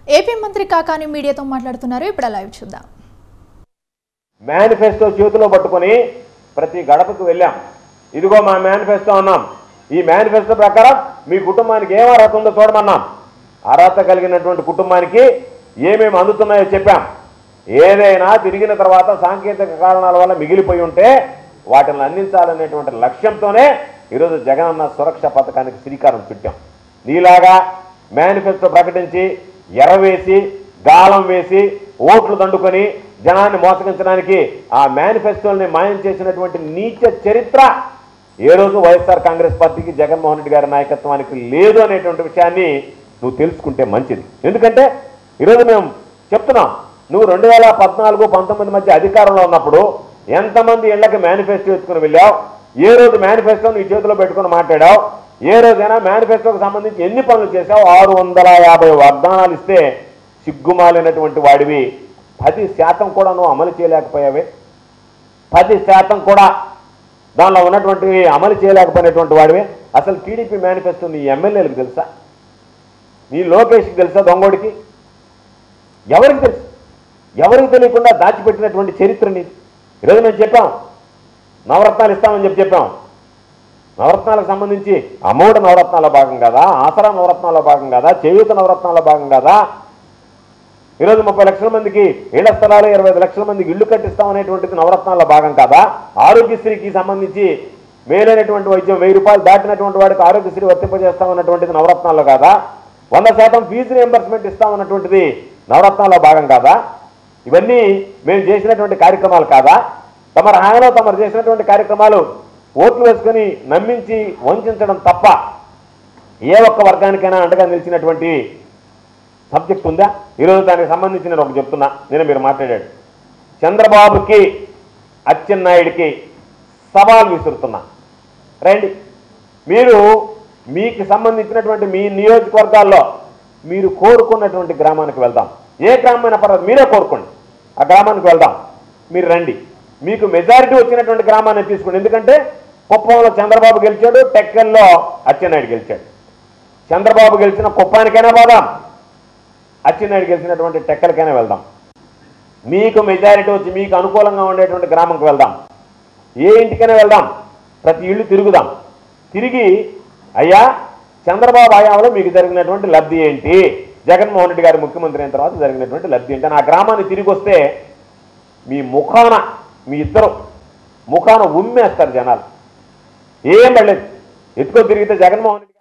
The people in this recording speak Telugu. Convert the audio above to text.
ఏపీ మంత్రి కాకాని మీడియాతో మాట్లాడుతున్నారు ఇప్పుడు లైవ్ చూద్దాం మేనిఫెస్టో చేతిలో పట్టుకొని ప్రతి గడపకు వెళ్ళాం ఇదిగో మా మేనిఫెస్టో అన్నాం ఈ మేనిఫెస్టో ప్రకారం మీ కుటుంబానికి ఏం అర్హత ఉందో చూడమన్నాం అర్హత కలిగినటువంటి కుటుంబానికి ఏమేమి అందుతున్నాయో చెప్పాం ఏదైనా తిరిగిన తర్వాత సాంకేతిక కారణాల వల్ల మిగిలిపోయి ఉంటే వాటిని అందించాలనేటువంటి లక్ష్యంతోనే ఈరోజు జగనన్న సురక్ష పథకానికి శ్రీకారం చుట్టాం నీలాగా మేనిఫెస్టో ప్రకటించి ఎరవేసి గాలం వేసి ఓట్లు దండుకొని జనాన్ని మోసగించడానికి ఆ మేనిఫెస్టోల్ని మాయం చేసినటువంటి నీచ చరిత్ర ఏ రోజు వైఎస్ఆర్ కాంగ్రెస్ పార్టీకి జగన్మోహన్ రెడ్డి గారి నాయకత్వానికి లేదు అనేటువంటి విషయాన్ని నువ్వు తెలుసుకుంటే మంచిది ఎందుకంటే ఈరోజు మేము చెప్తున్నాం నువ్వు రెండు వేల పద్నాలుగు పంతొమ్మిది మధ్య అధికారంలో ఉన్నప్పుడు ఎంతమంది ఇళ్లకి మేనిఫెస్టో ఎత్తుకుని వెళ్ళావు ఏ రోజు మేనిఫెస్టో నీ చేతిలో పెట్టుకుని మాట్లాడావు ఏ రోజైనా మేనిఫెస్టోకి సంబంధించి ఎన్ని పనులు చేశావు ఆరు వందల యాభై వాగ్దానాలు ఇస్తే సిగ్గుమాలినటువంటి వాడివి పది శాతం కూడా నువ్వు అమలు చేయలేకపోయావే పది శాతం కూడా దానిలో ఉన్నటువంటి అమలు చేయలేకపోయినటువంటి వాడివే అసలు టీడీపీ మేనిఫెస్టో నీ ఎమ్మెల్యేలకు తెలుసా నీ లోకేష్కి తెలుసా దొంగోడికి ఎవరికి తెలుసు ఎవరికి తెలియకుండా దాచిపెట్టినటువంటి చరిత్ర నీది ఈరోజు మేము చెప్పాం నవరత్నాలు ఇస్తామని చెప్పి చెప్పాం నవరత్నాలకు సంబంధించి అమ్మఒడి నవరత్నాల భాగం కదా ఆసరా నవరత్నాల భాగం కదా చేయూత నవరత్నాల భాగం కదా ఈరోజు ముప్పై లక్షల మందికి ఇళ్ల స్థలాలు ఇరవై ఐదు లక్షల మందికి ఇల్లు కట్టిస్తామనేటువంటిది నవరత్నాల భాగం కాదా ఆరోగ్యశ్రీకి సంబంధించి మేలైనటువంటి వైద్యం వెయ్యి రూపాయలు దాటినటువంటి వాడికి ఆరోగ్యశ్రీ వర్తింపజేస్తామన్నటువంటిది నవరత్నాల్లో కాదా వంద శాతం ఫీజు రియంబర్స్మెంట్ ఇస్తామన్నటువంటిది నవరత్నాల్లో భాగం కాదా ఇవన్నీ మేము చేసినటువంటి కార్యక్రమాలు కాదా తమరు హామీలో తమరు చేసినటువంటి కార్యక్రమాలు ఓట్లు వేసుకొని నమ్మించి వంచడం తప్ప ఏ ఒక్క వర్గానికైనా అండగా నిలిచినటువంటి సబ్జెక్ట్ ఉందా ఈరోజు దానికి సంబంధించి నేను ఒకటి చెప్తున్నా నేను మీరు మాట్లాడాడు చంద్రబాబుకి అచ్చెన్నాయుడికి సవాల్ విసురుతున్నా రండి మీరు మీకు సంబంధించినటువంటి మీ నియోజకవర్గాల్లో మీరు కోరుకున్నటువంటి గ్రామానికి వెళ్దాం ఏ గ్రామమైనా పర్వాలేదు మీరే కోరుకోండి ఆ గ్రామానికి వెళ్దాం మీరు రండి మీకు మెజారిటీ వచ్చినటువంటి గ్రామాన్ని తీసుకోండి ఎందుకంటే కుప్పంలో చంద్రబాబు గెలిచాడు టెక్కల్లో అచ్చెన్నాయుడు గెలిచాడు చంద్రబాబు గెలిచిన కుప్పానికైనా పోదాం అచ్చెన్నాయుడు గెలిచినటువంటి టెక్కలకైనా వెళ్దాం మీకు మెజారిటీ వచ్చి మీకు అనుకూలంగా ఉండేటువంటి గ్రామంకి వెళ్దాం ఏ ఇంటికైనా వెళ్దాం ప్రతి ఇల్లు తిరుగుదాం తిరిగి అయ్యా చంద్రబాబు హయాంలో మీకు జరిగినటువంటి లబ్ధి ఏంటి జగన్మోహన్ రెడ్డి గారు ముఖ్యమంత్రి అయిన తర్వాత జరిగినటువంటి లబ్ధి ఏంటి అని ఆ గ్రామాన్ని తిరిగి వస్తే మీ ముఖాన మీ ఇద్దరు ముఖాన ఉమ్మేస్తారు జనాలు ఏం పడలేదు ఎత్తుకొని తిరిగితే జగన్మోహన్ రెడ్డి